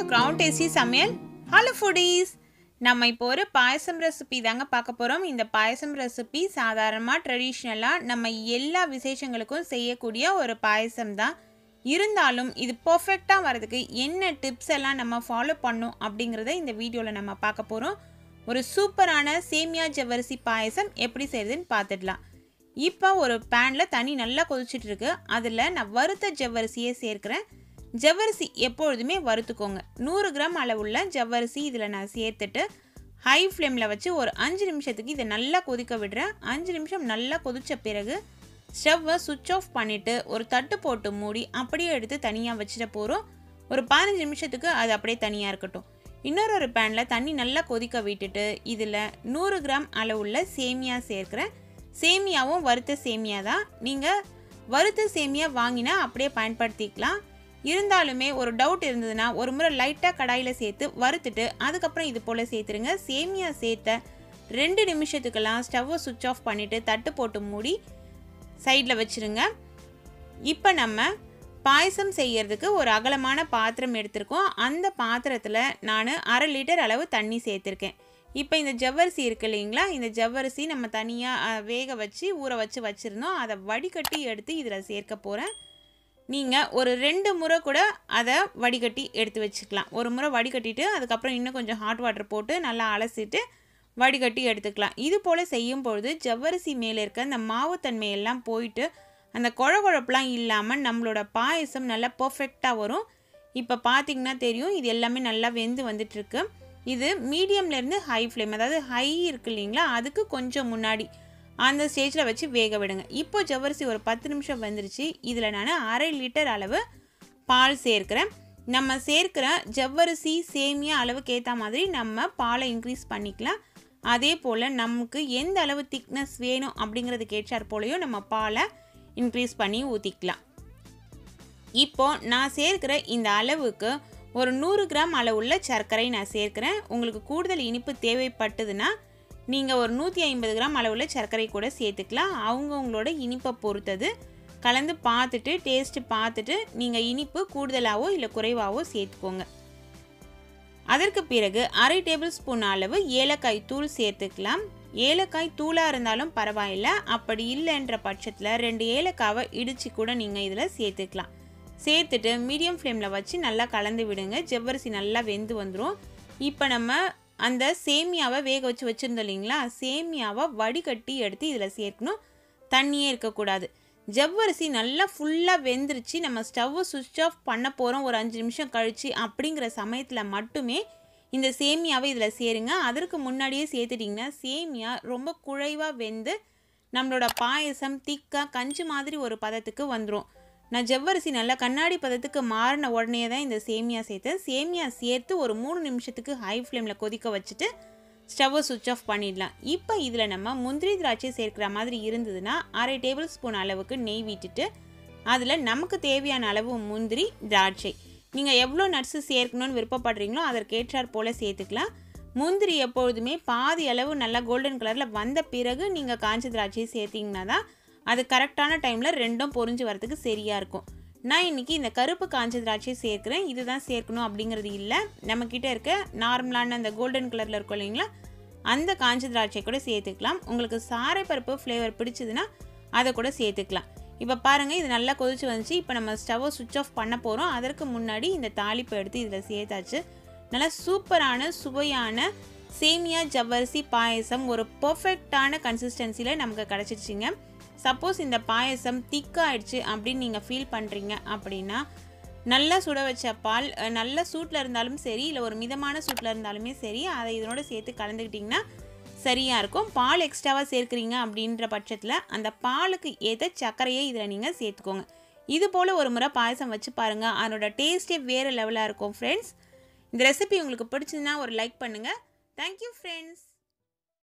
ground tasty சமையல் hello foodies நம்ம இப்போ ஒரு பாயசம் ரெசிபி தாங்க பார்க்க போகிறோம் இந்த பாயசம் ரெசிபி சாதாரணமாக ட்ரெடிஷ்னலாக நம்ம எல்லா விசேஷங்களுக்கும் செய்யக்கூடிய ஒரு பாயசம் தான் இருந்தாலும் இது பர்ஃபெக்டாக வரதுக்கு என்ன டிப்ஸ் எல்லாம் நம்ம ஃபாலோ பண்ணோம் அப்படிங்கிறத இந்த வீடியோவில் நம்ம பார்க்க போகிறோம் ஒரு சூப்பரான சேமியா ஜவ்வரிசி பாயசம் எப்படி செய்யுதுன்னு பார்த்துடலாம் இப்போ ஒரு பேனில் தண்ணி நல்லா கொதிச்சிட்டு இருக்கு அதில் நான் வறுத்த ஜவ்வரிசியை சேர்க்கிறேன் ஜவ்வரிசி எப்பொழுதுமே வறுத்துக்கோங்க நூறு கிராம் அளவுள்ள ஜவ்வரிசி இதில் நான் சேர்த்துட்டு ஹை ஃப்ளேமில் வச்சு ஒரு அஞ்சு நிமிஷத்துக்கு இதை நல்லா கொதிக்க விடுறேன் அஞ்சு நிமிஷம் நல்லா கொதித்த பிறகு ஸ்டவ்வை சுவிட்ச் ஆஃப் பண்ணிவிட்டு ஒரு தட்டு போட்டு மூடி அப்படியே எடுத்து தனியாக வச்சுட்டு போகிறோம் ஒரு பதினஞ்சு நிமிஷத்துக்கு அது அப்படியே தனியாக இருக்கட்டும் இன்னொரு ஒரு பேனில் தண்ணி நல்லா கொதிக்க விட்டுட்டு இதில் நூறு கிராம் அளவுள்ள சேமியா சேர்க்குறேன் சேமியாவும் வறுத்த சேமியா தான் நீங்கள் வறுத்த சேமியா வாங்கினா அப்படியே பயன்படுத்திக்கலாம் இருந்தாலுமே ஒரு டவுட் இருந்ததுன்னா ஒரு முறை லைட்டாக கடாயில் சேர்த்து வறுத்துட்டு அதுக்கப்புறம் இது போல் சேர்த்துருங்க சேமியா சேர்த்த ரெண்டு நிமிஷத்துக்கெல்லாம் ஸ்டவ்வை சுவிட்ச் ஆஃப் பண்ணிவிட்டு தட்டு போட்டு மூடி சைடில் வச்சுருங்க இப்போ நம்ம பாயசம் செய்யறதுக்கு ஒரு அகலமான பாத்திரம் எடுத்திருக்கோம் அந்த பாத்திரத்தில் நான் அரை லிட்டர் அளவு தண்ணி சேர்த்துருக்கேன் இப்போ இந்த ஜவ்வரிசி இருக்கு இல்லைங்களா இந்த ஜவ்வரிசி நம்ம தனியாக வேக வச்சு ஊற வச்சு வச்சுருந்தோம் அதை வடிகட்டி எடுத்து இதில் சேர்க்க போகிறேன் நீங்கள் ஒரு ரெண்டு முறை கூட அதை வடிகட்டி எடுத்து வச்சுக்கலாம் ஒரு முறை வடிகட்டிட்டு அதுக்கப்புறம் இன்னும் கொஞ்சம் ஹாட் வாட்டர் போட்டு நல்லா அலசிட்டு வடிகட்டி எடுத்துக்கலாம் இது போல் செய்யும் பொழுது ஜவ்வரிசி மேலே இருக்க அந்த மாவுத்தன்மையெல்லாம் போயிட்டு அந்த குழ குழப்பெலாம் இல்லாமல் நம்மளோட பாயசம் நல்லா பர்ஃபெக்டாக வரும் இப்போ பார்த்தீங்கன்னா தெரியும் இது எல்லாமே நல்லா வெந்து வந்துட்டுருக்கு இது மீடியம்லேருந்து ஹை ஃப்ளேம் அதாவது ஹை இருக்கு இல்லைங்களா அதுக்கு கொஞ்சம் முன்னாடி அந்த ஸ்டேஜில் வச்சு வேக விடுங்க இப்போ ஜவ்வரிசி ஒரு பத்து நிமிஷம் வந்துருச்சு இதில் நான் அரை லிட்டர் அளவு பால் சேர்க்கிறேன் நம்ம சேர்க்கிற ஜவ்வரிசி சேமியா அளவுக்கு ஏற்ற மாதிரி நம்ம பாலை இன்க்ரீஸ் பண்ணிக்கலாம் அதே போல் நமக்கு எந்த அளவு திக்னஸ் வேணும் அப்படிங்கிறதுக்கு ஏற்றார் போலையும் நம்ம பாலை இன்க்ரீஸ் பண்ணி ஊற்றிக்கலாம் இப்போ நான் சேர்க்கிற இந்த அளவுக்கு ஒரு நூறு கிராம் அளவுள்ள சர்க்கரை நான் சேர்க்கிறேன் உங்களுக்கு கூடுதல் இனிப்பு தேவைப்பட்டதுன்னா நீங்கள் ஒரு நூற்றி ஐம்பது கிராம் அளவுள்ள சர்க்கரை கூட சேர்த்துக்கலாம் அவங்கவுங்களோட இனிப்பை பொறுத்தது கலந்து பார்த்துட்டு டேஸ்ட்டு பார்த்துட்டு நீங்கள் இனிப்பு கூடுதலாகவோ இல்லை குறைவாகவோ சேர்த்துக்கோங்க அதற்கு பிறகு அரை டேபிள் ஸ்பூன் அளவு ஏலக்காய் தூள் சேர்த்துக்கலாம் ஏலக்காய் தூளாக இருந்தாலும் பரவாயில்ல அப்படி இல்லைன்ற பட்சத்தில் ரெண்டு ஏலக்காவை இடித்து கூட நீங்கள் இதில் சேர்த்துக்கலாம் சேர்த்துட்டு மீடியம் ஃப்ளேமில் வச்சு நல்லா கலந்து விடுங்க ஜவ்வரிசி நல்லா வெந்து வந்துடும் இப்போ நம்ம அந்த சேமியாவை வேக வச்சு வச்சுருந்தோம் இல்லைங்களா சேமியாவை வடிகட்டி எடுத்து இதில் சேர்க்கணும் தண்ணியே இருக்கக்கூடாது ஜவ்வரிசி நல்லா ஃபுல்லாக வெந்துருச்சு நம்ம ஸ்டவ்வை சுவிட்ச் ஆஃப் பண்ண போகிறோம் ஒரு அஞ்சு நிமிஷம் கழித்து அப்படிங்கிற சமயத்தில் மட்டுமே இந்த சேமியாவை இதில் சேருங்க அதற்கு முன்னாடியே சேர்த்துட்டிங்கன்னா சேமியா ரொம்ப குழைவாக வெந்து நம்மளோட பாயசம் திக்காக கஞ்சி மாதிரி ஒரு பதத்துக்கு வந்துடும் நான் ஜவ்வரிசி நல்லா கண்ணாடி பதத்துக்கு மாறின உடனே தான் இந்த சேமியா சேர்த்தேன் சேமியா சேர்த்து ஒரு மூணு நிமிஷத்துக்கு ஹை ஃப்ளேமில் கொதிக்க வச்சுட்டு ஸ்டவ்வை சுவிட்ச் ஆஃப் பண்ணிடலாம் இப்போ இதில் நம்ம முந்திரி திராட்சை சேர்க்குற மாதிரி இருந்ததுன்னா அரை டேபிள் ஸ்பூன் அளவுக்கு நெய் விட்டுட்டு அதில் நமக்கு தேவையான அளவு முந்திரி திராட்சை நீங்கள் எவ்வளோ நட்ஸு சேர்க்கணும்னு விருப்பப்படுறீங்களோ அதற்கேற்றாற் போல் சேர்த்துக்கலாம் முந்திரி எப்பொழுதுமே பாதி அளவு நல்லா கோல்டன் கலரில் வந்த பிறகு நீங்கள் காஞ்ச திராட்சையை சேர்த்திங்கன்னா தான் அது கரெக்டான டைமில் ரெண்டும் பொறிஞ்சு வரதுக்கு சரியாக இருக்கும் நான் இன்றைக்கி இந்த கருப்பு காஞ்ச திராட்சை சேர்க்குறேன் இதுதான் சேர்க்கணும் அப்படிங்கிறது இல்லை நம்மக்கிட்ட இருக்க நார்மலான அந்த கோல்டன் கலரில் இருக்கும் இல்லைங்களா அந்த காஞ்ச திராட்சை கூட சேர்த்துக்கலாம் உங்களுக்கு சாரைப்பருப்பு ஃப்ளேவர் பிடிச்சதுன்னா அதை கூட சேர்த்துக்கலாம் இப்போ பாருங்கள் இது நல்லா கொதிச்சு வந்துச்சு இப்போ நம்ம ஸ்டவ்வை சுவிட்ச் ஆஃப் பண்ண போகிறோம் அதற்கு முன்னாடி இந்த தாளிப்பை எடுத்து இதில் சேர்த்தாச்சு நல்லா சூப்பரான சுவையான சேமியா ஜவ்வரிசி பாயசம் ஒரு பர்ஃபெக்டான கன்சிஸ்டன்சியில் நமக்கு கிடச்சிச்சிங்க சப்போஸ் இந்த பாயசம் திக்காயிடுச்சு அப்படின்னு நீங்கள் ஃபீல் பண்ணுறீங்க அப்படின்னா நல்லா சுட வச்ச பால் நல்ல சூட்டில் இருந்தாலும் சரி இல்லை ஒரு மிதமான சூட்டில் இருந்தாலுமே சரி அதை இதனோட சேர்த்து கலந்துக்கிட்டிங்கன்னா சரியாக இருக்கும் பால் எக்ஸ்ட்ராவாக சேர்க்குறீங்க அப்படின்ற பட்சத்தில் அந்த பாலுக்கு ஏற்ற சர்க்கரையை இதில் நீங்கள் சேர்த்துக்கோங்க இது போல் ஒரு முறை பாயசம் வச்சு பாருங்கள் அதனோட டேஸ்ட்டே வேறு லெவலாக இருக்கும் ஃப்ரெண்ட்ஸ் இந்த ரெசிபி உங்களுக்கு பிடிச்சதுன்னா ஒரு லைக் பண்ணுங்கள் தேங்க்யூ ஃப்ரெண்ட்ஸ்